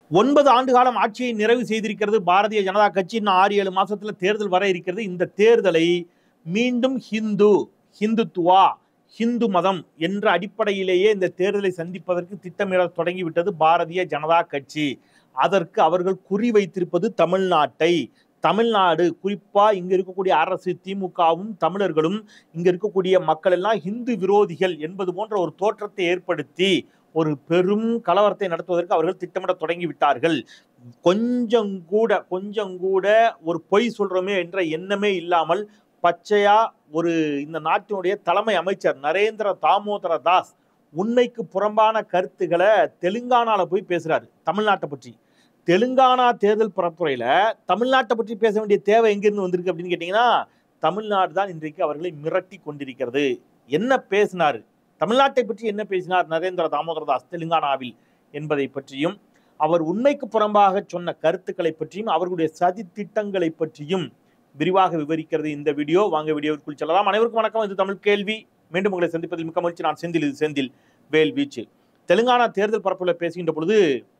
ஒன்பது ஆண்டு காலம் ஆட்சியை நிறைவு செய்திருக்கிறது பாரதிய ஜனதா கட்சி இன்னும் ஆறு ஏழு மாசத்துல தேர்தல் வர இருக்கிறது இந்த தேர்தலை மீண்டும் ஹிந்து ஹிந்துத்துவா ஹிந்து மதம் என்ற அடிப்படையிலேயே இந்த தேர்தலை சந்திப்பதற்கு திட்டமிட தொடங்கிவிட்டது பாரதிய ஜனதா கட்சி அதற்கு அவர்கள் குறி வைத்திருப்பது தமிழ்நாட்டை தமிழ்நாடு குறிப்பா இங்க இருக்கக்கூடிய அரசு திமுகவும் தமிழர்களும் இங்க இருக்கக்கூடிய மக்கள் எல்லாம் ஹிந்து விரோதிகள் என்பது போன்ற ஒரு தோற்றத்தை ஏற்படுத்தி ஒரு பெரும் கலவரத்தை நடத்துவதற்கு அவர்கள் திட்டமிட தொடங்கி விட்டார்கள் கொஞ்சம் கூட கொஞ்சம் கூட ஒரு பொய் சொல்றோமே என்ற எண்ணமே இல்லாமல் பச்சையா ஒரு இந்த நாட்டினுடைய தலைமை அமைச்சர் நரேந்திர தாமோதர தாஸ் உண்மைக்கு புறம்பான கருத்துக்களை தெலுங்கானால போய் பேசுறாரு தமிழ்நாட்டை பற்றி தெலுங்கானா தேர்தல் பரப்புரையில தமிழ்நாட்டை பற்றி பேச வேண்டிய தேவை எங்கிருந்து வந்திருக்கு அப்படின்னு கேட்டீங்கன்னா தமிழ்நாடு தான் இன்றைக்கு அவர்களை மிரட்டி கொண்டிருக்கிறது என்ன பேசினாரு தமிழ்நாட்டை பற்றி என்ன பேசினார் நரேந்திர தாமோதர தாஸ் தெலுங்கானாவில் என்பதை பற்றியும் அவர் உண்மைக்கு புறம்பாக சொன்ன கருத்துக்களை பற்றியும் அவர்களுடைய சதி திட்டங்களை பற்றியும் விரிவாக விவரிக்கிறது இந்த வீடியோ வாங்க வீடியோவிற்குள் செல்லலாம் அனைவருக்கும் வணக்கம் இது தமிழ் கேள்வி மீண்டும் உங்களை சந்திப்பதில் மிக்க மகிழ்ச்சி நான் செந்தில் இது செந்தில் வேல் வீச்சு தெலுங்கானா தேர்தல் பரப்புல பேசுகின்ற பொழுது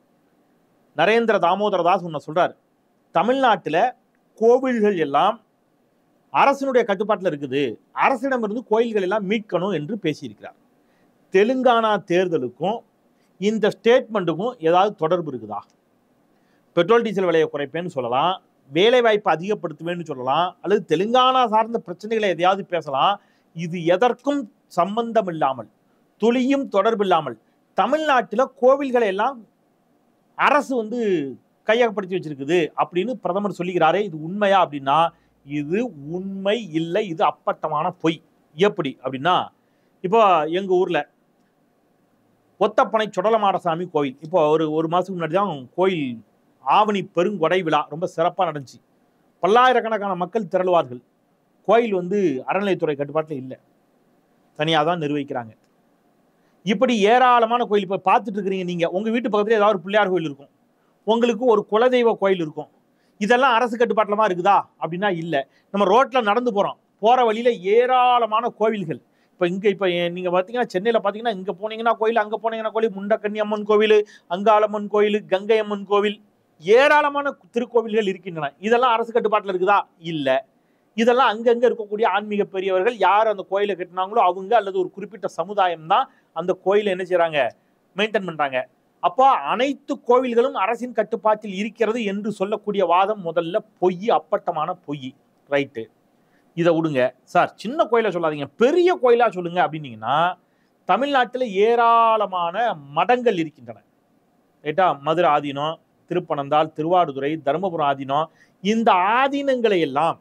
நரேந்திர தாமோதர தாஸ் ஒன்று சொல்றார் தமிழ்நாட்டில் கோவில்கள் எல்லாம் அரசனுடைய கட்டுப்பாட்டில் இருக்குது அரசிடமிருந்து கோயில்கள் எல்லாம் மீட்கணும் என்று பேசியிருக்கிறார் தெலுங்கானா தேர்தலுக்கும் இந்த ஸ்டேட்மெண்ட்டுக்கும் ஏதாவது தொடர்பு இருக்குதா பெட்ரோல் டீசல் விலையை குறைப்பேன்னு சொல்லலாம் வேலை வாய்ப்பை அதிகப்படுத்துவேன்னு சொல்லலாம் அல்லது தெலுங்கானா சார்ந்த பிரச்சனைகளை எதையாவது பேசலாம் இது எதற்கும் சம்பந்தம் இல்லாமல் துளியும் தொடர்பு இல்லாமல் தமிழ்நாட்டில் கோவில்களை எல்லாம் அரசு வந்து கையகப்படுத்தி வச்சிருக்குது அப்படின்னு பிரதமர் சொல்லுகிறாரே இது உண்மையா அப்படின்னா இது உண்மை இல்லை இது அப்பட்டமான பொய் எப்படி அப்படின்னா இப்போ எங்க ஊர்ல ஒத்தப்பனை சுடலமாடசாமி கோயில் இப்போ ஒரு ஒரு மாசத்துக்கு முன்னாடி தான் கோயில் ஆவணி பெருங்கொடை விழா ரொம்ப சிறப்பாக நடந்துச்சு பல்லாயிரக்கணக்கான மக்கள் திரளுவார்கள் கோயில் வந்து அறநிலையத்துறை கட்டுப்பாட்டில் இல்லை தனியாக தான் நிர்வகிக்கிறாங்க இப்படி ஏராளமான கோயில் இப்போ பார்த்துட்டு இருக்கிறீங்க நீங்கள் உங்கள் வீட்டு பக்கத்துல ஏதாவது ஒரு பிள்ளையார் கோயில் இருக்கும் உங்களுக்கு ஒரு குலதெய்வ கோயில் இருக்கும் இதெல்லாம் அரசு கட்டுப்பாட்டில் தான் இருக்குதா அப்படின்னா இல்லை நம்ம ரோட்டில் நடந்து போகிறோம் போகிற வழியில் ஏராளமான கோவில்கள் இப்போ இங்கே இப்போ நீங்கள் பார்த்தீங்கன்னா சென்னையில் பார்த்தீங்கன்னா இங்கே போனீங்கன்னா கோயில் அங்கே போனீங்கன்னா கோயில் முண்டக்கன்னி அம்மன் கோவில் அங்காளம்மன் கோயில் கங்கை அம்மன் கோவில் ஏராளமான திருக்கோவில்கள் இருக்கின்றன இதெல்லாம் அரசு கட்டுப்பாட்டில் இருக்குதா இல்லை இதெல்லாம் அங்கங்கே இருக்கக்கூடிய ஆன்மீக பெரியவர்கள் யார் அந்த கோயிலை கட்டினாங்களோ அவங்க அல்லது ஒரு குறிப்பிட்ட சமுதாயம் தான் அந்த கோயிலை என்ன செய்கிறாங்க மெயின்டைன் பண்ணுறாங்க அப்போ அனைத்து கோவில்களும் அரசின் கட்டுப்பாட்டில் இருக்கிறது என்று சொல்லக்கூடிய வாதம் முதல்ல பொய் அப்பட்டமான பொய் ரைட்டு இதை விடுங்க சார் சின்ன கோயிலை சொல்லாதீங்க பெரிய கோயிலா சொல்லுங்க அப்படின்னீங்கன்னா தமிழ்நாட்டில் ஏராளமான மடங்கள் இருக்கின்றன ரைட்டா மதுரை ஆதீனம் திருப்பனந்தாள் திருவாடுதுறை தருமபுரம் ஆதீனம் இந்த ஆதீனங்களை எல்லாம்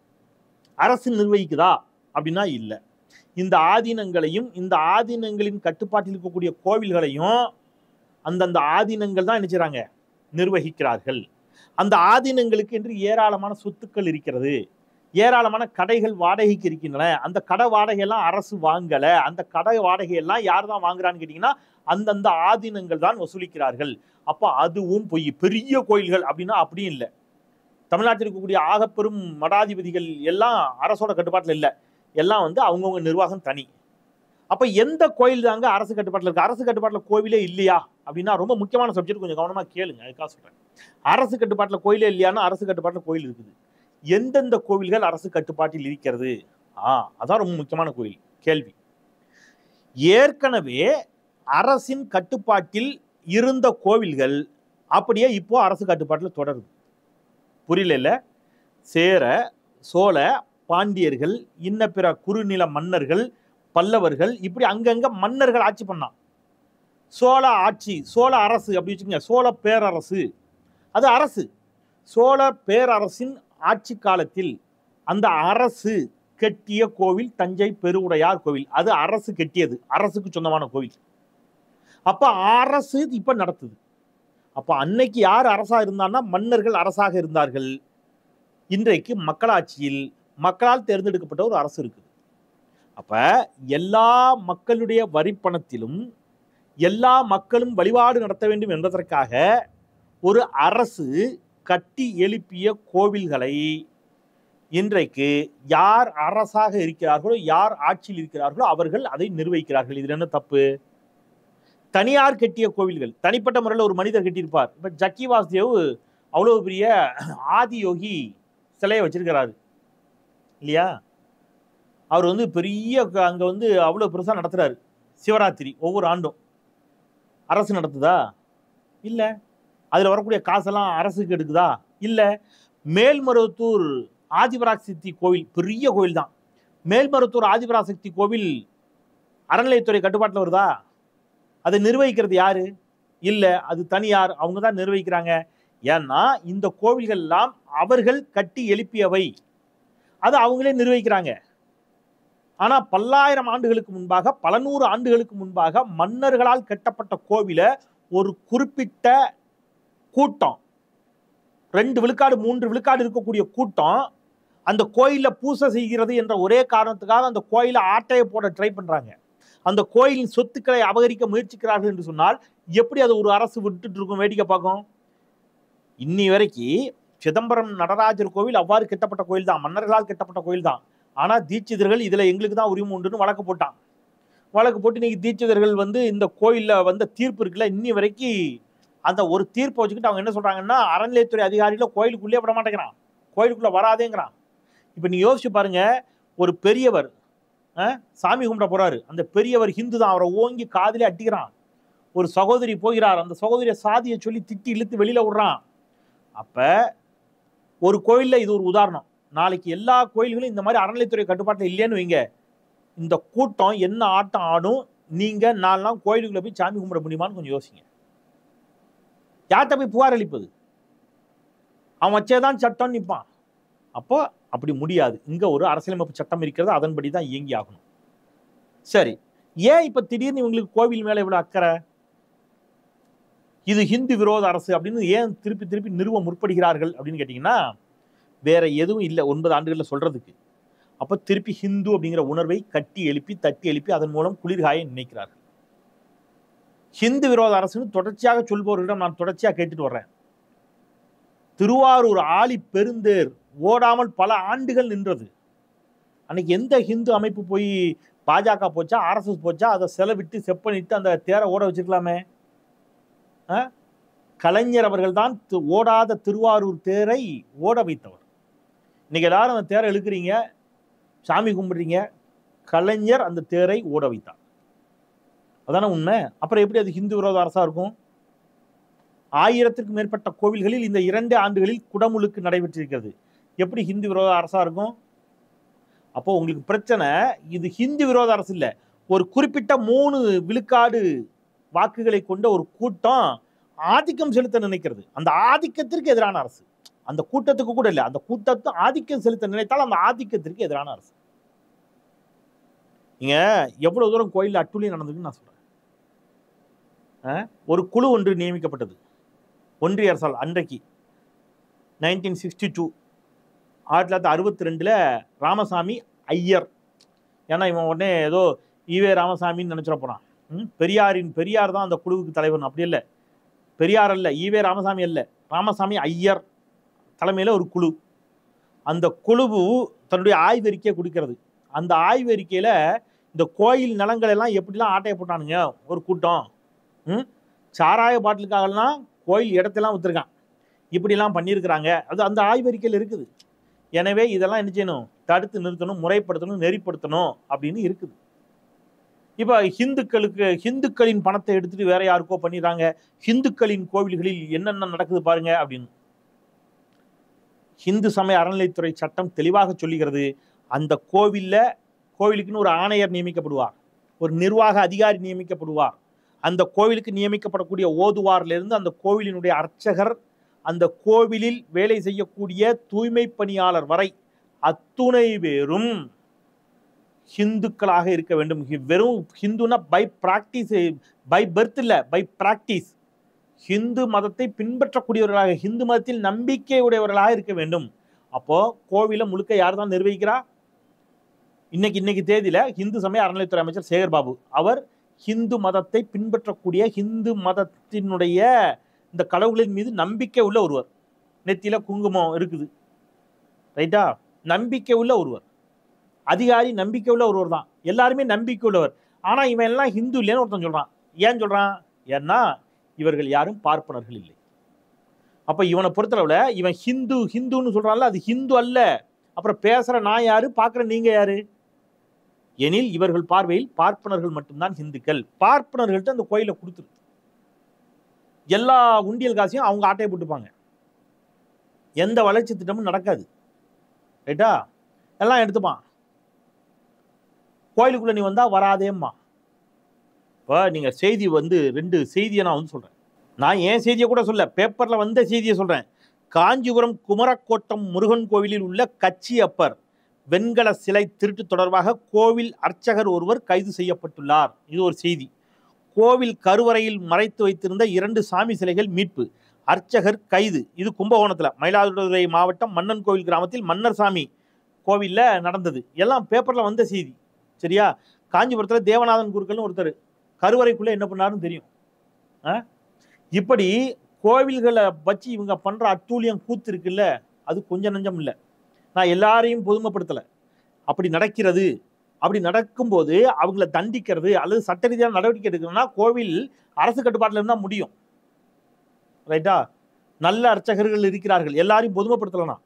அரசு நிர்வகிக்குதா அப்படின்னா இல்லை இந்த ஆதீனங்களையும் இந்த ஆதீனங்களின் கட்டுப்பாட்டில் இருக்கக்கூடிய கோவில்களையும் அந்தந்த ஆதீனங்கள் தான் நினைச்சாங்க நிர்வகிக்கிறார்கள் அந்த ஆதீனங்களுக்கு என்று ஏராளமான சொத்துக்கள் இருக்கிறது ஏராளமான கடைகள் வாடகைக்கு இருக்கின்றன அந்த கடை வாடகையெல்லாம் அரசு வாங்கல அந்த கடை வாடகையெல்லாம் யார் தான் வாங்குறான்னு கேட்டீங்கன்னா அந்தந்த ஆதீனங்கள் தான் வசூலிக்கிறார்கள் அப்போ அதுவும் பொய் பெரிய கோயில்கள் அப்படின்னா அப்படியும் இல்லை தமிழ்நாட்டில் இருக்கக்கூடிய ஆகப்பெரும் மடாதிபதிகள் எல்லாம் அரசோட கட்டுப்பாட்டில் இல்லை எல்லாம் வந்து அவங்கவுங்க நிர்வாகம் தனி அப்போ எந்த கோயில் தாங்க அரசு கட்டுப்பாட்டில் இருக்கு அரசு கட்டுப்பாட்டில் கோவிலே இல்லையா அப்படின்னா ரொம்ப முக்கியமான சப்ஜெக்ட் கொஞ்சம் கவனமாக கேளுங்க அதுக்காக சொல்கிறேன் அரசு கட்டுப்பாட்டில் கோயிலே இல்லையானா அரசு கட்டுப்பாட்டில் கோயில் இருக்குது எந்தெந்த கோவில்கள் அரசு கட்டுப்பாட்டில் இருக்கிறது ஆ அதான் ரொம்ப முக்கியமான கோயில் கேள்வி ஏற்கனவே அரசின் கட்டுப்பாட்டில் இருந்த கோவில்கள் அப்படியே இப்போ அரசு கட்டுப்பாட்டில் தொடருது புரியல இல்ல சேர சோழ பாண்டியர்கள் இன்ன பிற குறுநில மன்னர்கள் பல்லவர்கள் இப்படி அங்கங்க மன்னர்கள் ஆட்சி பண்ணான் சோழ ஆட்சி சோழ அரசு அப்படி வச்சுக்கோங்க சோழ பேரரசு அது அரசு சோழ பேரரசின் ஆட்சி காலத்தில் அந்த அரசு கட்டிய கோவில் தஞ்சை பெருவுடையார் கோவில் அது அரசு கட்டியது அரசுக்கு சொந்தமான கோவில் அப்ப அரசு இப்ப நடத்துது அப்ப அன்னைக்கு யார் அரசா இருந்தான்னா மன்னர்கள் அரசாக இருந்தார்கள் இன்றைக்கு மக்களாட்சியில் மக்களால் தேர்ந்தெடுக்கப்பட்ட ஒரு அரசு இருக்குது அப்ப எல்லா மக்களுடைய வரிப்பணத்திலும் எல்லா மக்களும் வழிபாடு நடத்த வேண்டும் என்பதற்காக ஒரு அரசு கட்டி எழுப்பிய கோவில்களை இன்றைக்கு யார் அரசாக இருக்கிறார்களோ யார் ஆட்சியில் இருக்கிறார்களோ அவர்கள் அதை நிர்வகிக்கிறார்கள் இதில் என்ன தப்பு தனியார் கட்டிய கோவில்கள் தனிப்பட்ட முறையில் ஒரு மனிதர் கட்டியிருப்பார் இப்போ ஜக்கி வாசுதேவ் அவ்வளோ பெரிய ஆதியோகி சிலையை வச்சிருக்கிறாரு இல்லையா அவர் வந்து பெரிய அங்கே வந்து அவ்வளோ பெருசாக நடத்துறாரு சிவராத்திரி ஒவ்வொரு ஆண்டும் அரசு நடத்துதா இல்லை அதில் வரக்கூடிய காசெல்லாம் அரசுக்கு எடுக்குதா இல்லை மேல்மருவத்தூர் ஆதிபராசக்தி கோவில் பெரிய கோவில் தான் மேல்மருவத்தூர் ஆதிபராசக்தி கோவில் அறநிலையத்துறை கட்டுப்பாட்டில் வருதா அதை நிர்வகிக்கிறது யாரு இல்லை அது தனியார் அவங்க தான் நிர்வகிக்கிறாங்க ஏன்னா இந்த கோவில்கள் எல்லாம் அவர்கள் கட்டி எழுப்பியவை அது அவங்களே நிர்வகிக்கிறாங்க ஆனா பல்லாயிரம் ஆண்டுகளுக்கு முன்பாக பல நூறு ஆண்டுகளுக்கு முன்பாக மன்னர்களால் கட்டப்பட்ட கோவிலை ஒரு குறிப்பிட்ட கூட்டம் ரெண்டு விழுக்காடு மூன்று விழுக்காடு இருக்கக்கூடிய கூட்டம் அந்த கோயில்ல பூசை செய்கிறது என்ற ஒரே காரணத்துக்காக அந்த கோயிலை ஆட்டையை போட ட்ரை பண்றாங்க அந்த கோயிலின் சொத்துக்களை அபகரிக்க முயற்சிக்கிறார்கள் என்று சொன்னால் எப்படி அது ஒரு அரசு விட்டுட்டு இருக்கும் வேடிக்கை பார்க்கும் இன்னி வரைக்கும் சிதம்பரம் நடராஜர் கோவில் அவ்வாறு கட்டப்பட்ட கோயில் தான் மன்னர்களால் கட்டப்பட்ட கோயில் தான் ஆனா தீட்சிதர்கள் இதுல எங்களுக்கு தான் உரிமை உண்டுன்னு வழக்கு போட்டான் வழக்கு போட்டு இன்னைக்கு தீட்சிதர்கள் வந்து இந்த கோயில்ல வந்த தீர்ப்பு இருக்குல்ல இன்னி வரைக்கும் அந்த ஒரு தீர்ப்பை வச்சுக்கிட்டு அவங்க என்ன சொல்றாங்கன்னா அறநிலையத்துறை அதிகாரிகளை கோயிலுக்குள்ளே விட மாட்டேங்கிறான் கோயிலுக்குள்ள வராதேங்கிறான் இப்போ நீ யோசிச்சு பாருங்க ஒரு பெரியவர் அஹ், சாமி கும்பிட போறாரு அந்த பெரியவர் ஹிந்து தான் அவரை ஓங்கி காதிலே அட்டிக்கிறான் ஒரு சகோதரி போகிறார் அந்த சகோதரியை சாதியை சொல்லி திட்டி இழுத்து வெளியில விடுறான் அப்ப ஒரு கோயில்ல இது ஒரு உதாரணம் நாளைக்கு எல்லா கோயில்களும் இந்த மாதிரி அறநிலைத்துறை கட்டுப்பாட்டில் இல்லைன்னு வைங்க இந்த கூட்டம் என்ன ஆட்டம் ஆடும் நீங்க நாலு நாள் கோயிலுக்குள்ள போய் சாமி கும்பிட முடியுமான்னு கொஞ்சம் யோசிங்க யார்கிட்ட போய் புகார் அளிப்பது அவன் வச்சேதான் சட்டம் நிற்பான் அப்போ அப்படி முடியாது இங்க ஒரு அரசியலமைப்பு சட்டம் இருக்கிறது அதன்படி தான் இயங்கி ஆகணும் சரி ஏன் இப்ப திடீர்னு இவங்களுக்கு கோவில் மேல இவ்வளவு அக்கறை இது ஹிந்து விரோத அரசு அப்படின்னு ஏன் திருப்பி திருப்பி நிறுவ முற்படுகிறார்கள் அப்படின்னு கேட்டிங்கன்னா வேற எதுவும் இல்லை ஒன்பது ஆண்டுகளில் சொல்றதுக்கு அப்போ திருப்பி ஹிந்து அப்படிங்கிற உணர்வை கட்டி எழுப்பி தட்டி எழுப்பி அதன் மூலம் குளிர்காய நினைக்கிறார்கள் ஹிந்து விரோத அரசுன்னு தொடர்ச்சியாக சொல்பவர்களிடம் நான் தொடர்ச்சியாக கேட்டுட்டு வர்றேன் திருவாரூர் ஆலி பெருந்தேர் ஓடாமல் பல ஆண்டுகள் நின்றது அன்னைக்கு எந்த ஹிந்து அமைப்பு போய் பாஜக போச்சா ஆர்எஸ்எஸ் போச்சா அதை செலவிட்டு செப்பனிட்டு அந்த தேரை ஓட வச்சிருக்கலாமே ஆ? கலைஞர் அவர்கள் தான் தி- ஓடாத திருவாரூர் தேரை ஓட வைத்தவர் இன்னைக்கு எல்லாரும் அந்த தேரை இழுக்கிறீங்க சாமி கும்பிடுறீங்க கலைஞர் அந்த தேரை ஓட வைத்தார் அதானே உண்மை அப்புறம் எப்படி அது ஹிந்து விரோத அரசா இருக்கும் ஆயிரத்திற்கும் மேற்பட்ட கோவில்களில் இந்த இரண்டு ஆண்டுகளில் குடமுழுக்கு நடைபெற்றிருக்கிறது எப்படி ஹிந்து விரோத அரசா இருக்கும் அப்போ உங்களுக்கு பிரச்சனை இது ஹிந்து விரோத அரசு இல்லை ஒரு குறிப்பிட்ட மூணு விழுக்காடு வாக்குகளை கொண்ட ஒரு கூட்டம் ஆதிக்கம் செலுத்த நினைக்கிறது அந்த ஆதிக்கத்திற்கு எதிரான அரசு அந்த கூட்டத்துக்கு கூட இல்லை அந்த கூட்டத்தை ஆதிக்கம் செலுத்த நினைத்தால் அந்த ஆதிக்கத்திற்கு எதிரான அரசு நீங்க எவ்வளவு தூரம் கோயில்ல அட்டுழியம் நடந்ததுன்னு நான் சொல்றேன் அஹ், ஒரு குழு ஒன்று நியமிக்கப்பட்டது ஒன்றிய அரசால் அன்றைக்கு நைன்டீன் சிக்ஸ்டி டூ ஆயிரத்தி தொள்ளாயிரத்தி அறுபத்தி ரெண்டுல ராமசாமி ஐயர் ஏன்னா இவன் உடனே ஏதோ ஈவே ராமசாமின்னு நினைச்சிட போறான் ம், பெரியாரின் பெரியார் தான் அந்த குழுவுக்கு தலைவர் அப்படி இல்லை பெரியார் அல்ல ஈவே ராமசாமி அல்ல ராமசாமி ஐயர் தலைமையில் ஒரு குழு அந்த குழு தன்னுடைய ஆய்வறிக்கையை கொடுக்கிறது அந்த ஆய்வறிக்கையில் இந்த கோயில் நிலங்கள் எல்லாம் எப்படிலாம் ஆட்டைய போட்டானுங்க ஒரு கூட்டம் ம் சாராய பாட்டிலுக்காகலாம் கோயில் இடத்தெல்லாம் விற்றுருக்கான் இப்படிலாம் பண்ணியிருக்கிறாங்க அது அந்த ஆய்வறிக்கையில் இருக்குது எனவே இதெல்லாம் என்ன செய்யணும் தடுத்து நிறுத்தணும் முறைப்படுத்தணும் நெறிப்படுத்தணும் அப்படின்னு இருக்குது இப்போ ஹிந்துக்களுக்கு ஹிந்துக்களின் பணத்தை எடுத்துட்டு வேற யாருக்கோ பண்ணிடுறாங்க ஹிந்துக்களின் கோவில்களில் என்னென்ன நடக்குது பாருங்க அப்படின்னு ஹிந்து சமய அறநிலைத்துறை சட்டம் தெளிவாக சொல்லுகிறது அந்த கோவில்ல கோவிலுக்குன்னு ஒரு ஆணையர் நியமிக்கப்படுவார் ஒரு நிர்வாக அதிகாரி நியமிக்கப்படுவார் அந்த கோவிலுக்கு நியமிக்கப்படக்கூடிய ஓதுவார்ல இருந்து அந்த கோவிலினுடைய அர்ச்சகர் அந்த கோவிலில் வேலை செய்யக்கூடிய தூய்மை பணியாளர் வரை அத்துணை பேரும் ஹிந்துக்களாக இருக்க வேண்டும் ஹி- வெறும் ஹிந்துனா பை பிராக்டிஸ் பை பர்த் இல்ல பை பிராக்டிஸ் ஹிந்து மதத்தை பின்பற்றக்கூடியவர்களாக ஹிந்து மதத்தில் நம்பிக்கை உடையவர்களாக இருக்க வேண்டும் அப்போ கோவிலை முழுக்க யார் தான் நிர்வகிக்கிறா இன்னைக்கு இன்னைக்கு தேதியில ஹிந்து சமய அறநிலைத்துறை அமைச்சர் சேகர் பாபு அவர் ஹிந்து மதத்தை பின்பற்றக்கூடிய ஹிந்து மதத்தினுடைய இந்த கடவுளின் மீது நம்பிக்கை உள்ள ஒருவர் நெத்தியில குங்குமம் இருக்குது ரைட்டா நம்பிக்கை உள்ள ஒருவர் அதிகாரி நம்பிக்கை உள்ள ஒருவர் தான் எல்லாருமே நம்பிக்கை உள்ளவர் ஆனா இவன் எல்லாம் ஹிந்து இல்லைன்னு ஒருத்தன் சொல்றான் ஏன் சொல்றான் ஏன்னா இவர்கள் யாரும் பார்ப்பனர்கள் இல்லை அப்ப இவனை பொறுத்தளவுல இவன் ஹிந்து ஹிந்துன்னு சொல்றான்ல அது ஹிந்து அல்ல அப்புறம் பேசுற நான் யாரு பார்க்குற நீங்க யாரு எனில் இவர்கள் பார்வையில் பார்ப்பனர்கள் மட்டும்தான் ஹிந்துக்கள் பார்ப்பனர்கள்ட்ட அந்த கோயிலை கொடுத்துரு எல்லா உண்டியல் காசையும் அவங்க ஆட்டையை போட்டுப்பாங்க எந்த வளர்ச்சி திட்டமும் நடக்காது ரைட்டா எல்லாம் எடுத்துப்பான் கோயிலுக்குள்ள நீ வந்தா வராதேம்மா இப்போ நீங்க செய்தி வந்து ரெண்டு செய்தியை நான் வந்து சொல்றேன் நான் ஏன் செய்தியை கூட சொல்ல பேப்பர்ல வந்த செய்தியை சொல்றேன் காஞ்சிபுரம் குமரக்கோட்டம் முருகன் கோவிலில் உள்ள கச்சி அப்பர் வெண்கல சிலை திருட்டு தொடர்பாக கோவில் அர்ச்சகர் ஒருவர் கைது செய்யப்பட்டுள்ளார் இது ஒரு செய்தி கோவில் கருவறையில் மறைத்து வைத்திருந்த இரண்டு சாமி சிலைகள் மீட்பு அர்ச்சகர் கைது இது கும்பகோணத்துல மயிலாடுதுறை மாவட்டம் மன்னன் கோவில் கிராமத்தில் மன்னர் சாமி கோவில்ல நடந்தது எல்லாம் பேப்பர்ல வந்த செய்தி சரியா காஞ்சிபுரத்துல தேவநாதன் குருக்கள்னு ஒருத்தர் கருவறைக்குள்ள என்ன பண்ணாருன்னு தெரியும் ஆ? இப்படி கோவில்களை வச்சு இவங்க பண்ற அட்டூழியம் கூத்து இருக்குல்ல அது கொஞ்சம் நஞ்சம் இல்லை நான் எல்லாரையும் பொதுமைப்படுத்தலை அப்படி நடக்கிறது அப்படி நடக்கும்போது அவங்கள தண்டிக்கிறது அல்லது சட்ட ரீதியான நடவடிக்கை எடுக்கணும்னா கோவில் அரசு கட்டுப்பாட்டில் இருந்தால் முடியும் ரைட்டா நல்ல அர்ச்சகர்கள் இருக்கிறார்கள் எல்லாரையும் பொதுமைப்படுத்தலாம்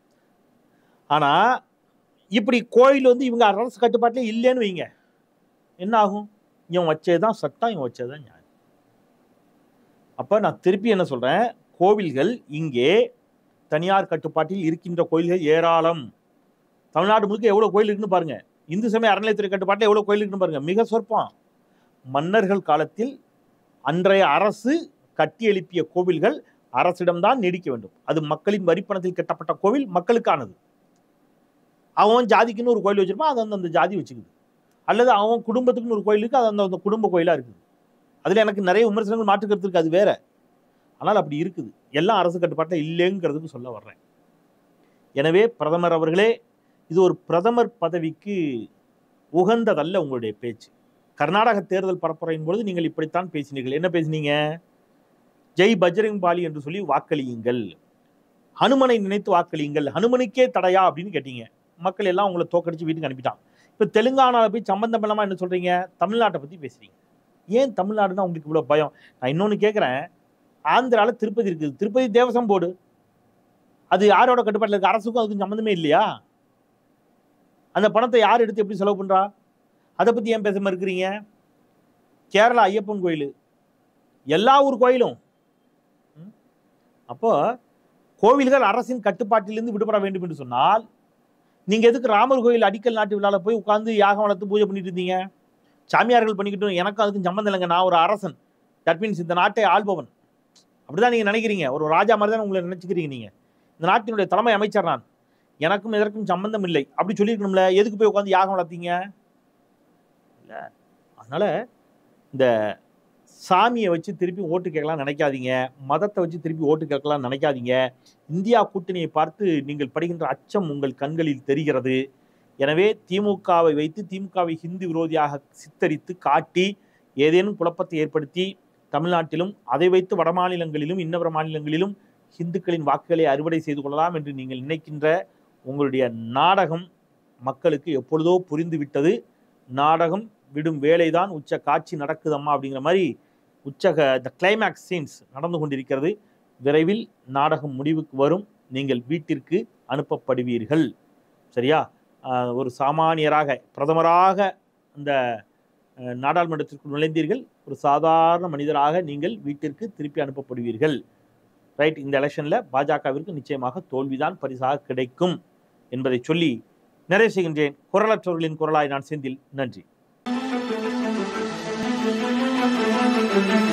ஆனா இப்படி கோயில் வந்து இவங்க அரசு கட்டுப்பாட்டிலே இல்லைன்னு வைங்க என்ன ஆகும் இவன் வச்சதுதான் சட்டம் இவன் வச்சதுதான் நியாயம் அப்ப நான் திருப்பி என்ன சொல்றேன் கோவில்கள் இங்கே தனியார் கட்டுப்பாட்டில் இருக்கின்ற கோயில்கள் ஏராளம் தமிழ்நாடு முழுக்க எவ்வளவு கோயில் இருக்குன்னு பாருங்க இந்து சமய அறநிலையத்துறை கட்டுப்பாட்டில் எவ்வளவு கோயில் இருக்குன்னு பாருங்க மிக சொற்பம் மன்னர்கள் காலத்தில் அன்றைய அரசு கட்டி எழுப்பிய கோவில்கள் அரசிடம்தான் நீடிக்க வேண்டும் அது மக்களின் வரிப்பணத்தில் கட்டப்பட்ட கோவில் மக்களுக்கானது அவன் ஜாதிக்குன்னு ஒரு கோயில் வச்சிருப்பான் அது அந்தந்த ஜாதி வச்சுக்குது அல்லது அவன் குடும்பத்துக்குன்னு ஒரு கோயில் இருக்கு அது அந்த அந்த குடும்ப கோயிலா இருக்குது அதுல எனக்கு நிறைய விமர்சனங்கள் மாற்றுக்கிறது இருக்கு அது வேற ஆனால் அப்படி இருக்குது எல்லாம் அரசு கட்டுப்பாட்டில் இல்லைங்கிறதுக்கு சொல்ல வர்றேன் எனவே பிரதமர் அவர்களே இது ஒரு பிரதமர் பதவிக்கு உகந்ததல்ல உங்களுடைய பேச்சு கர்நாடக தேர்தல் பரப்புரையின் பொழுது நீங்கள் இப்படித்தான் பேசினீர்கள் என்ன பேசினீங்க ஜெய் பஜ்ரங் பாலி என்று சொல்லி வாக்களியுங்கள் ஹனுமனை நினைத்து வாக்களியுங்கள் ஹனுமனுக்கே தடையா அப்படின்னு கேட்டீங்க மக்கள் எல்லாம் உங்களை தோக்கடிச்சு வீட்டுக்கு அனுப்பிட்டான் இப்போ தெலுங்கானால போய் சம்பந்தம் இல்லாம என்ன சொல்றீங்க தமிழ்நாட்டை பத்தி பேசுறீங்க ஏன் தமிழ்நாடுன்னா உங்களுக்கு இவ்வளவு பயம் நான் இன்னொன்னு கேட்குறேன் ஆந்திரால திருப்பதி இருக்குது திருப்பதி தேவசம் போர்டு அது யாரோட கட்டுப்பாட்டில் இருக்கு அரசுக்கும் அதுக்கும் சம்மந்தமே இல்லையா அந்த பணத்தை யார் எடுத்து எப்படி செலவு பண்றா அதை பத்தி ஏன் பேசாம இருக்கிறீங்க கேரளா ஐயப்பன் கோயில் எல்லா ஊர் கோயிலும் ம்? அப்போ கோவில்கள் அரசின் கட்டுப்பாட்டிலிருந்து விடுபட வேண்டும் என்று சொன்னால் நீங்க எதுக்கு ராமர் கோயில் அடிக்கல் நாட்டு விழால போய் உட்கார்ந்து யாகம் வளர்த்து பூஜை பண்ணிட்டு இருந்தீங்க சாமியார்கள் பண்ணிக்கிட்டும் எனக்கும் அதுக்கும் சம்மந்தம் இல்லைங்க நான் ஒரு அரசன் தட் மீன்ஸ் இந்த நாட்டை ஆள்பவன் அப்படிதான் நீங்க நினைக்கிறீங்க ஒரு ராஜா மாதிரி தான் உங்களை நினைச்சுக்கிறீங்க நீங்க இந்த நாட்டினுடைய தலைமை அமைச்சர் நான் எனக்கும் எதற்கும் சம்பந்தம் இல்லை அப்படி சொல்லியிருக்கணும்ல எதுக்கு போய் உட்காந்து யாகம் வளர்த்தீங்க இல்ல அதனால இந்த சாமியை வச்சு திருப்பி ஓட்டு கேட்கலாம் நினைக்காதீங்க மதத்தை வச்சு திருப்பி ஓட்டு கேட்கலாம் நினைக்காதீங்க இந்தியா கூட்டணியை பார்த்து நீங்கள் படுகின்ற அச்சம் உங்கள் கண்களில் தெரிகிறது எனவே திமுகவை வைத்து திமுகவை ஹிந்து விரோதியாக சித்தரித்து காட்டி ஏதேனும் குழப்பத்தை ஏற்படுத்தி தமிழ்நாட்டிலும் அதை வைத்து வட மாநிலங்களிலும் இன்னபிற மாநிலங்களிலும் இந்துக்களின் வாக்குகளை அறுவடை செய்து கொள்ளலாம் என்று நீங்கள் நினைக்கின்ற உங்களுடைய நாடகம் மக்களுக்கு எப்பொழுதோ புரிந்து விட்டது நாடகம் விடும் வேலைதான் உச்ச காட்சி நடக்குதம்மா அப்படிங்கிற மாதிரி உச்சக த கிளைமேக்ஸ் சீன்ஸ் நடந்து கொண்டிருக்கிறது விரைவில் நாடகம் முடிவுக்கு வரும் நீங்கள் வீட்டிற்கு அனுப்பப்படுவீர்கள் சரியா ஆஹ் ஒரு சாமானியராக பிரதமராக இந்த அஹ், நாடாளுமன்றத்திற்கு நுழைந்தீர்கள் ஒரு சாதாரண மனிதராக நீங்கள் வீட்டிற்கு திருப்பி அனுப்பப்படுவீர்கள் ரைட் இந்த எலெக்ஷன்ல பாஜகவிற்கு நிச்சயமாக தோல்விதான் பரிசாக கிடைக்கும் என்பதை சொல்லி நிறைவு செய்கின்றேன் குரலற்றவர்களின் குரலாய் நான் செந்தில் நன்றி